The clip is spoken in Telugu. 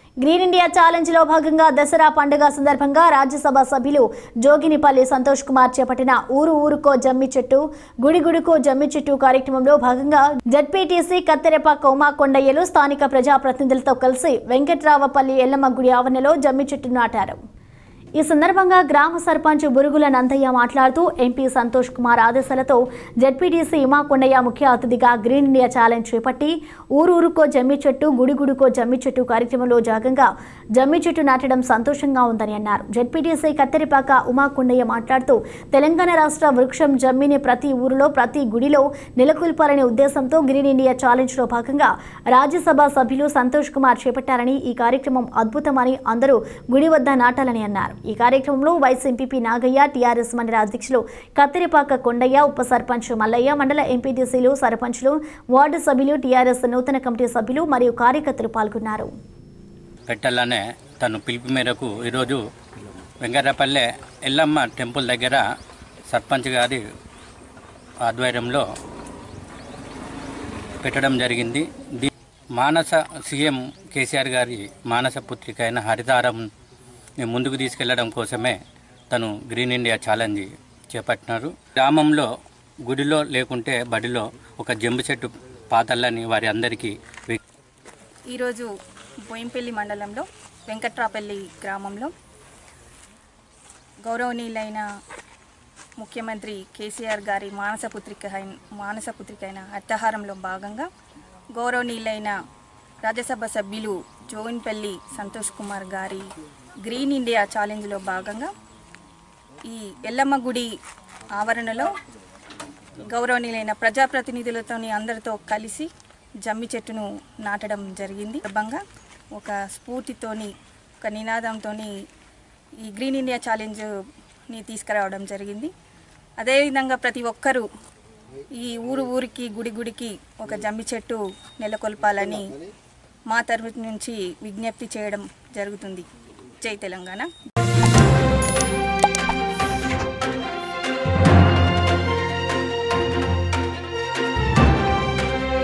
గ్రీన్ ఇండియా ఛాలెంజ్ లో భాగంగా దసరా పండుగ సందర్భంగా రాజ్యసభ సభ్యులు జోగినిపల్లి సంతోష్ కుమార్ చేపట్టిన ఊరు ఊరుకో జమ్మి చెట్టు గుడి గుడికో జమ్మి చెట్టు కార్యక్రమంలో భాగంగా జడ్పీటీసీ కత్తెరపాక ఉమా కొండయ్యలు స్థానిక ప్రజాప్రతినిధులతో కలిసి వెంకట్రావపల్లి ఎల్లమ్మ గుడి ఆవరణలో జమ్మి చెట్టు నాటారు ఈ సందర్భంగా గ్రామ సర్పంచ్ బురుగుల నందయ్య మాట్లాడుతూ ఎంపీ సంతోష్ కుమార్ ఆదేశాలతో జడ్పీటీసీ ఇమా కొండయ్య ముఖ్య అతిథిగా గ్రీన్ ఇండియా ఛాలెంజ్ చేపట్టి ఊరూరుకో జమ్మి చెట్టు గుడి గుడికో జమ్మి చెట్టు కార్యక్రమంలో భాగంగా జమ్మి చెట్టు నాటడం సంతోషంగా ఉందని అన్నారు జడ్పీటీసీ కత్తెరిపాక ఉమా కొండయ్య మాట్లాడుతూ తెలంగాణ రాష్ట్ర వృక్షం జమ్మిని ప్రతి ఊరిలో ప్రతి గుడిలో నెలకొల్పాలనే ఉద్దేశంతో గ్రీన్ ఇండియా ఛాలెంజ్ లో భాగంగా రాజ్యసభ సభ్యులు సంతోష్ కుమార్ చేపట్టారని ఈ కార్యక్రమం అద్భుతమని అందరూ గుడి వద్ద నాటాలని అన్నారు ఈ కార్యక్రమంలో వైస్ ఎంపీపీ నాగయ్య టీఆర్ఎస్ మండల అధ్యక్షులు కత్తిరిపాక కొండయ్య ఉప సర్పంచ్ మల్లయ్య మండల ఎంపీటీసీలు సర్పంచ్లు వార్డు సభ్యులు టీఆర్ఎస్ నూతన కమిటీ సభ్యులు మరియు కార్యకర్తలు పాల్గొన్నారు పెట్టాలనే తను పిలుపు మేరకు ఈరోజు వెంకటపల్లె ఎల్లమ్మ టెంపుల్ దగ్గర సర్పంచ్ గారి ఆధ్వర్యంలో పెట్టడం జరిగింది దీ మానస సీఎం కేసీఆర్ గారి మానస పుత్రిక అయిన హరితారం ముందుకు తీసుకెళ్లడం కోసమే తను గ్రీన్ ఇండియా ఛాలెంజ్ చేపట్టినారు గ్రామంలో గుడిలో లేకుంటే బడిలో ఒక జంబు చెట్టు పాతల్లని వారి అందరికీ వి- ఈరోజు బోయింపల్లి మండలంలో వెంకట్రాపల్లి గ్రామంలో గౌరవనీయులైన ముఖ్యమంత్రి కేసీఆర్ గారి మానసపుత్రిక అయిన మానసపుత్రిక అయిన అత్యహారంలో భాగంగా గౌరవనీయులైన రాజ్యసభ సభ్యులు జోగిన్పల్లి సంతోష్ కుమార్ గారి గ్రీన్ ఇండియా ఛాలెంజ్లో భాగంగా ఈ ఎల్లమ్మ గుడి ఆవరణలో గౌరవనీయులైన ప్రజాప్రతినిధులతోని అందరితో కలిసి జమ్మి చెట్టును నాటడం జరిగింది సందర్భంగా ఒక స్ఫూర్తితోని ఒక నినాదంతోని ఈ గ్రీన్ ఇండియా ఛాలెంజ్ని తీసుకురావడం జరిగింది అదేవిధంగా ప్రతి ఒక్కరూ ఈ ఊరు ఊరికి గుడి గుడికి ఒక జమ్మి చెట్టు నెలకొల్పాలని మా తరఫు నుంచి విజ్ఞప్తి చేయడం జరుగుతుంది జై తెలంగాణ